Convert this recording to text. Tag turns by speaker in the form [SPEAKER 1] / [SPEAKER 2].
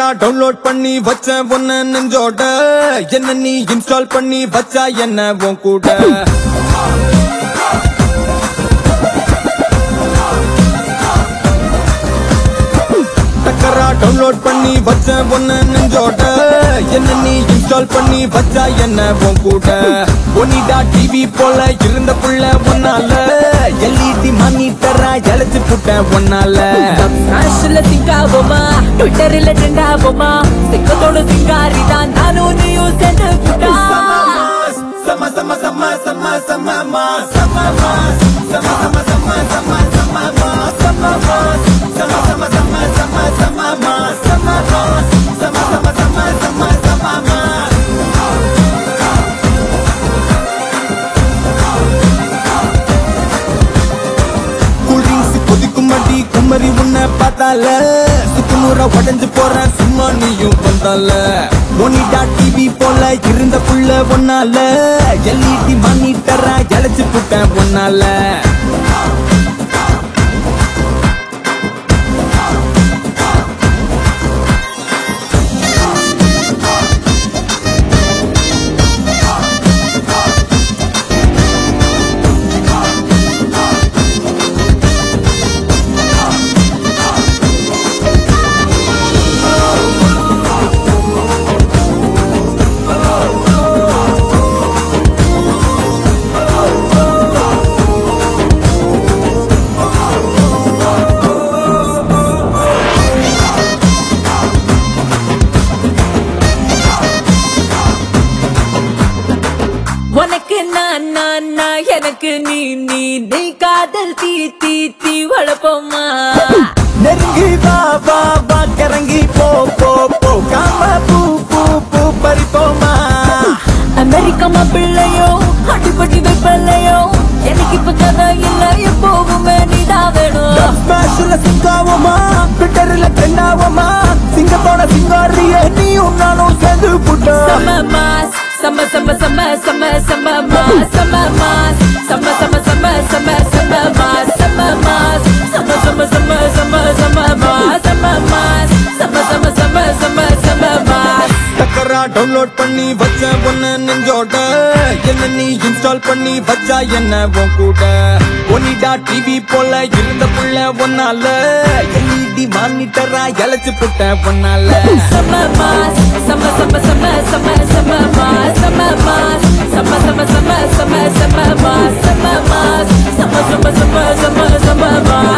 [SPEAKER 1] Download பண்ணி வச்ச ஒன்ன நெஞ்சோட என்ன நீ இன்ஸ்டால் பண்ணி வச்சா என்ன உன் கூட டக்கரா டவுன்லோட் பண்ணி வச்ச ஒன்ன நெஞ்சோட என்ன நீ இன்ஸ்டால் பண்ணி வச்சா என்ன உன் கூட ஒனிடா டிவி போல இருந்த புள்ள ஒன்னால எல்இடி மானிட்டரா எழைச்சு புட்ட ஒன்னால
[SPEAKER 2] ஸ்மாஷ்ல சிங்க் ஆவோமா ட்விட்டர்ல ட்ரெண்ட் ஆவோமா சிங்கத்தோட சிங்காரி தான் நானும் நீயும் சேர்ந்து புட்டா
[SPEAKER 1] Sama sama sama sama sama ma sama ma sama sama sama sama sama ma sama ma sama sama sama sama sama ma sama ma sama sama sama sama sama ma cool drinks கொதிக்கும் அடி குமரி உன்னை பார்த்தால சுக்குநூறா உடஞ்சு போறேன் சும்மா நீயும் வந்தால மோனிடா TV போல இருந்த புள்ள ஒன்னால எல்இடி மானிட்டரா எழைச்சு புட்டேன் ஒன்னால
[SPEAKER 2] உனக்கு நான் நான் நான் எனக்கு நீ நீ நீ காதல் தீ தீ தீ வளப்போமா
[SPEAKER 1] நெருங்கி வா வா வா கிறங்கி போ போ போ காம பூ பூ பூ பறிப்போமா
[SPEAKER 2] அமெரிக்கா மாப்பிள்ளையோ அடிப்பட்டி வைப்பல்லையோ எனக்கு இப்ப கதை இல்ல எப்போவுமே நீதான் வேணும்
[SPEAKER 1] ஸ்மாஷ்ல சிங்காவோமா ட்விட்டர்ல ட்ரெண்ட் ஆவோமா சிங்கத்தோட சிங்காரிய நீயும் நானும் சேர்ந்து புட்டோம்
[SPEAKER 2] Summer mass, summer, summer, summer, summer, summer mass, summer mass, summer, summer, summer, summer, summer mass, summer mass, summer, summer, summer, summer, summer mass, summer mass, summer, summer, summer, summer, summer mass.
[SPEAKER 1] டக்கரா download பண்ணி வச்ச ஒன்ன நெஞ்சோட என்ன நீ install பண்ணி வச்சா என்ன உன் கூட ஒனிடா டிவி போல இருந்த புள்ள ஒன்னால எல்இடி மானிட்டரா எழைச்சு புட்ட ஒன்னால
[SPEAKER 2] Summer mass, summer, summer, summer, summer, summer mass, summer mass, summer, summer, summer, summer, summer mass, summer mass, summer, summer, summer, summer, summer mass.